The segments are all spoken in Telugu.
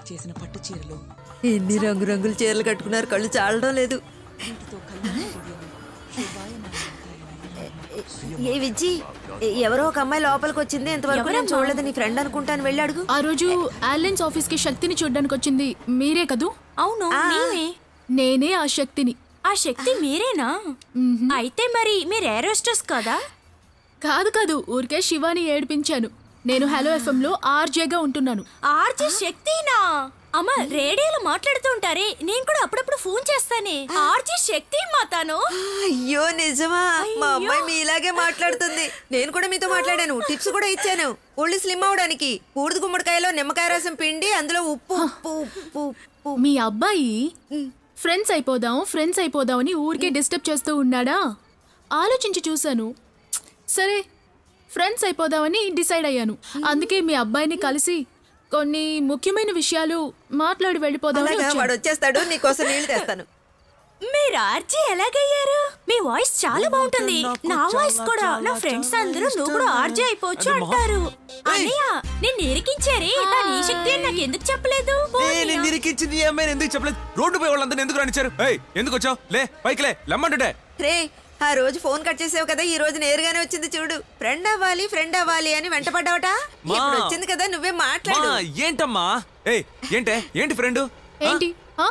చేసిన పట్టు చీరలు ఎన్ని రంగురంగుల చీరలు కట్టుకున్నారు కళ్ళు చాలడం లేదు వీటితో కళ్యాణ గుడియలు శోభాయమానమవుతాయని ఏ విజ్జి ఎ- ఎవరో ఒక అమ్మాయి లోపలికి వచ్చింది ఇంతవరకు నేను చూడలేదు నీ ఫ్రెండ్ అనుకుంటాను వెళ్ళి అడుగు ఆ రోజు అలయన్స్ ఆఫీస్ కి శక్తిని చూడ్డానికి వచ్చింది మీరే కదూ అవును నేనే నేనే ఆ శక్తిని ఆ శక్తి మీరేనా అయితే మరి మీరు ఏరోస్టర్స్ కదా కాదు కాదు ఊరికే శివాని ఏడిపించాను నేను హలో ఎఫ్ఎం లో ఆర్జేగా ఉంటున్నాను ఆర్జే శక్తినా అమ్మ రేడియోలో మాట్లాడుతూ ఉంటారే నేను కూడా అప్పుడప్పుడు ఫోన్ చేస్తానే ఆర్జే శక్తి మాతాను అయ్యో నిజమా మా అమ్మాయి మీలాగే మాట్లాడుతుంది నేను కూడా మీతో మాట్లాడాను టిప్స్ కూడా ఇచ్చాను ఒళ్ళు స్లిమ్ అవడానికి బూడిద గుమ్మడికాయలో నిమ్మకాయ రసం పిండి అందులో ఉప్పు ఉప్పు ఉప్పు ఉప్పు మీ అబ్బాయి ఫ్రెండ్స్ అయిపోదాం ఫ్రెండ్స్ అయిపోదాం అని ఊరికే డిస్టర్బ్ చేస్తూ ఉన్నాడా ఆలోచించి చూశాను సరే ఫ్రెండ్స్ అయిపోదామని డిసైడ్ అయ్యాను అందుకే మీ అబ్బాయిని కలిసి కొన్ని ముఖ్యమైన విషయాలు మాట్లాడి వెళ్ళిపోదామని అలాగా వచ్చాను. వాడు వచ్చేస్తాడు నీకోసం నీళ్లు తెస్తాను మీరు ఆర్జే ఎలాగయ్యారు మీ వాయిస్ చాలా బాగుంటుంది నా వాయిస్ కూడా నా ఫ్రెండ్స్ అందరూ నువ్వు కూడా ఆర్జే అయిపోవచ్చు అంటారు అన్నయ్య నేను నిరికించారే నా నీ శక్తి అని నాకు ఎందుకు చెప్పలేదు నేను నిరికించింది ఈ అమ్మాయిని ఎందుకు చెప్పలేదు రోడ్డు పోయి వాళ్ళందరినీ ఎందుకు రానిచ్చారు ఏయ్ ఎందుకు వచ్చావు లే పైకి లే లమ్మంటుంటే రే ఆ రోజు ఫోన్ కట్ చేసావు కదా ఈ రోజు నేరుగానే వచ్చింది చూడు ఫ్రెండ్ అవ్వాలి ఫ్రెండ్ అవ్వాలి అని వెంటపడ్డావట మా. ఇప్పుడు వచ్చింది కదా నువ్వే మా మాట్లాడు ఏంటమ్మా ఏయ్ ఏంటే ఏంటి ఫ్రెండ్ ఏంటి ఆ?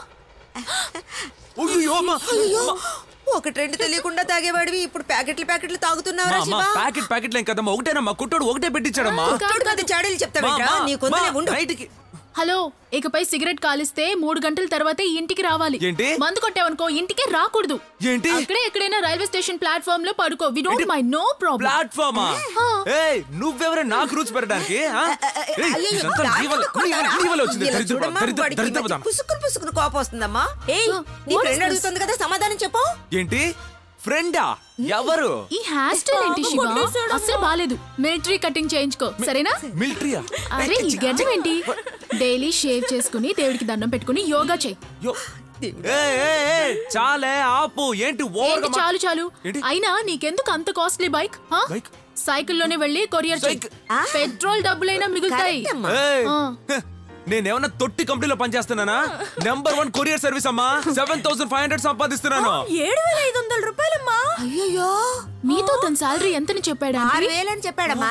అయ్యో ఒకటి రెండు తెలియకుండా తాగేవాడివి ఇప్పుడు ప్యాకెట్లు ప్యాకెట్లు తాగుతున్నావురా శివ ప్యాకెట్ ప్యాకెట్ లేం కదమ్మా ఒకటేనమ్మా కుట్టోడు ఒకటే పెట్టించాడమ్మా కుట్టుడు పెద్ద చాడీలు చెప్తావేంట్రా మా, నీ కొందరే మా, ఉండు నైట్కి హలో ఇకపై సిగరెట్ కాలిస్తే మూడు గంటల తర్వాతే ఇంటికి రావాలి ఏంటి? మందు కొట్టావనుకో ఇంటికే రాకూడదు ఏంటి? అక్కడే ఎక్కడైనా రైల్వే స్టేషన్ ప్లాట్ఫామ్ లో పడుకో we don't mind no problem ప్లాట్ఫామా ఏయ్ నువ్వెవరే నాకు రూల్స్ పెట్టడానికి ఆ? ఏయ్, అయ్యయ్యో, ఇదంతా నీ దాంట్లో వల్ల- నీ కొడతారా? వల్ల- నీ వల్ల వచ్చింది ఇలా దరిద్ర చూడమ్మా, దరిద్ర వాడికి ఈ దరిద్ర మధ్య పుసుకుని పుసుకుని కోపం వస్తుందమ్మా ఏయ్ Uh, నీ what is ఫ్రెండ్ this? అడుగుతుంది కదా సమాధానం చెప్పు ఏంటి ఫ్రెండా ఎవరు ఈ హెయిర్ స్టైల్ ఏంటి శివ అసలు బాలేదు మిలిటరీ కటింగ్ చేయించుకో సరేనా మిలిటరీయా అరే ఈ గడ్డం ఏంటి డైలీ షేవ్ చేసుకుని దేవుడికి దండం పెట్టుకుని యోగా చేయి యో ఏయ్, ఏయ్, ఏయ్, చాలే ఆపు ఏంటి ఓవర్గా ఏంటి మా- చాలు చాలు ఏంటి? అయినా నీకెందుకు అంత కాస్ట్లీ బైక్ బైక్? సైకిల్లోనే వెళ్ళి కొరియర్ చేయి సైకిల్. పెట్రోల్ డబ్బులైనా మిగులుతాయి కరెక్ట్ అమ్మా. ఏయ్, ఆ. హ, నేనేమన్నా తొట్టి కంపెనీలో పనిచేస్తున్నానా నెంబర్ వన్ కొరియర్ సర్వీస్ అమ్మా సెవెన్ థౌసండ్ ఫైవ్ హండ్రెడ్ సంపాదిస్తున్నాను ఏడు వేల ఐదు వందల రూపాయలమ్మా అయ్యయ్యో మీతో తన సాలరీ ఎంతని చెప్పాడా ఆరు వేలని చెప్పాడమ్మా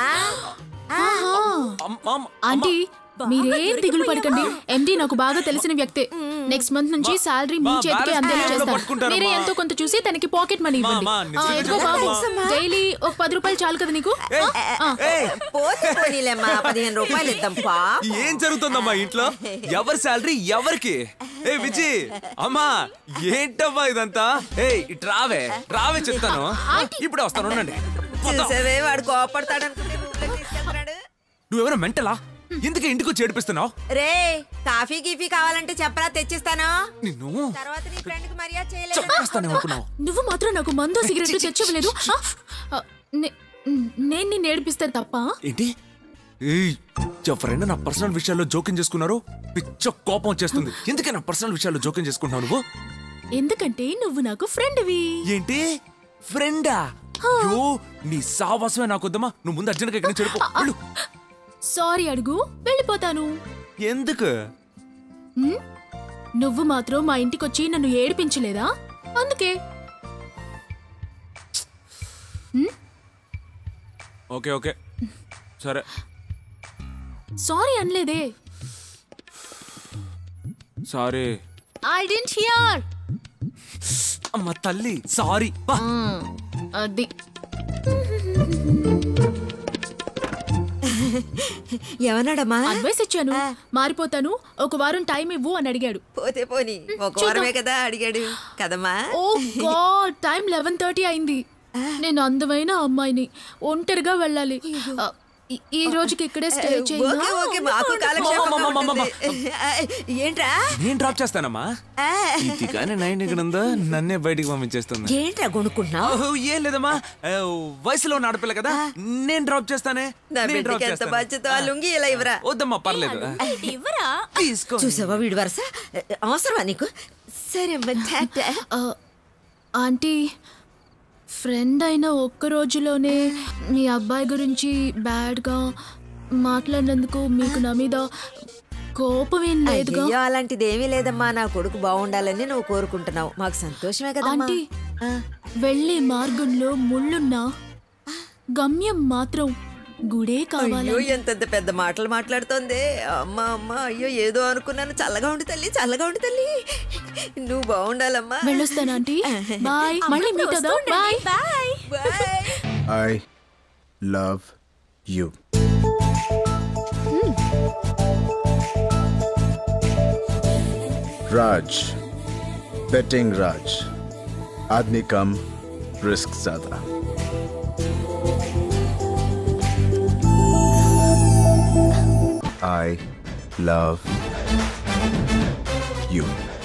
అమ్- అమ్- ఆంటీ మీరేం దిగులు పడకండి ఎండి నాకు బాగా తెలిసిన వ్యక్తే నెక్స్ట్ మంత్ నుంచి సాలరీ మీ మా చేతికి balance అందేలా sheet లో చేస్తాను పట్టుకుంటారమ్మా. మీరే ఎంతో కొంత చూసి తనకి పాకెట్ మనీ ఇవ్వండి మా, నిజంగా ఆ, ఇదిగో బాబు చెప్తానమ్మా. డైలీ ఒక పది రూపాయలు చాలు కదా నీకు ఏయ్, ఆ, ఏయ్, పోతే పోనీలేమ్మా పదిహేను రూపాయలు ఇద్దాం పా ఏం జరుగుతుందమ్మా ఇంట్లో ఎవరి శాలరీ ఎవరికి ఏ విజి అమ్మా ఏంటమ్మా ఇదంతా ఏయ్ ఇటు రావే రావే చెప్తాను ఇప్పుడే వస్తాను ఉండండి పోతా. చూసావే వాడు కోపడతాడు అనుకుంటే ఊళ్ళోకి తీసుకెళ్తున్నాడు నువ్వెవరో మెంటలా ఎందుకే ఇంటికి వచ్చి ఏడిపిస్తున్నావు రే కాఫీ గీఫీ కావాలంటే చెప్పరా తెచ్చిస్తాను నిన్ను తర్వాత నీ ఫ్రెండ్ కి మర్యాద చేయలేదు చంపేస్తానే అనుకున్నావు నువ్వు మాత్రం నాకు మందు సిగరెట్ తెచ్చవలేదు ఆ, ఆ, నే- నేను నిన్ను ఏడిపిస్తే తప్ప ఏంటి ఏయ్ ఎవరైనా నా పర్సనల్ విషయాల్లో జోక్యం చేసుకున్నారు పిచ్చ కోపం వచ్చేస్తుంది ఎందుకే నా పర్సనల్ విషయాల్లో జోక్యం చేసుకుంటున్నావు నువ్వు ఎందుకంటే నువ్వు నాకు ఫ్రెండ్వి ఏంటి ఫ్రెండా అయ్యో నీ సావాసమే నాకు వద్దమ్మా నువ్వు ముందు అర్జెంట్గా ఇక్కడి నుంచి వెళ్ళిపో వెళ్ళు. సారీ అడుగు వెళ్ళిపోతాను ఎందుకు హ్మ్? నువ్వు మాత్రం మా ఇంటికొచ్చి నన్ను ఏడిపించలేదా అందుకే ఓకే ఓకే సరే సారీ అనలేదే సారీ ఐ డెంట్ హియర్ అమ్మ తల్లి సారీ బా. అది ఎవనాడమ్మా అడ్వైస్ ఇచ్చాను మారిపోతాను ఒక వారం టైం ఇవ్వు అని అడిగాడు పోతే పోని ఒక వారమే కదా అడిగాడు కదమ్మా oh God time eleven thirty అయింది నేను అందమైన అమ్మాయిని ఒంటరిగా వెళ్ళాలి ఆ, ఈ- ఈ రోజుకి ఇక్కడే స్టే ఓకే చేయనా ఓకే మాకు కాలక్షేపంగా అమ్మా, అమ్మా, ఉంటుంది. ఆ, ఏంట్రా నేను డ్రాప్ చేస్తానమ్మా ఆ, ఇది కానీ నైన్ ఇక్కడ ఉందో నన్నే బయటికి పంపించేస్తుంది ఏంట్రా కొనుక్కుంటున్నావు ఓహో, ఏం లేదమ్మా ఆ, వయసులో ఉన్న ఆడపిల్ల కదా నేను డ్రాప్ చేస్తానే నా నేను డ్రాప్ బిడ్డకి ఎంత చేస్తాను. బాధ్యత ఆ లుంగి ఇలా ఇవ్వరా వద్దమ్మా పర్లేదు ఇటు ఇవ్వరా తీసుకో చూసావా వీడి వరుస అవసరమా నీకు సరే అమ్మా టాటా. ఆ, ఆంటీ ఫ్రెండ్ అయిన ఒక్క రోజులోనే మీ అబ్బాయి గురించి బ్యాడ్గా మాట్లాడినందుకు మీకు నా మీద కోపం ఏం లేదుగా అయ్యో అలాంటిది ఏమీ లేదమ్మా నా కొడుకు బాగుండాలని నువ్వు కోరుకుంటున్నావు మాకు సంతోషమే కదమ్మా ఆంటీ ఆ, వెళ్ళే మార్గంలో ముళ్ళున్నా గమ్యం మాత్రం గుడే కావాలి అయ్యో ఎంతెంత పెద్ద మాటలు మాట్లాడుతోంది అమ్మా అమ్మా అయ్యో ఏదో అనుకున్నాను చల్లగా ఉండి తల్లి చల్లగా ఉండి తల్లి నువ్వు బాగుండాలమ్మా వెళ్ళొస్తాను ఆంటీ బాయ్ మళ్ళీ మీట్ అవుదాం bye bye bye I love you. Raj, betting Raj. आदमी कम रिस्क ज्यादा I love you.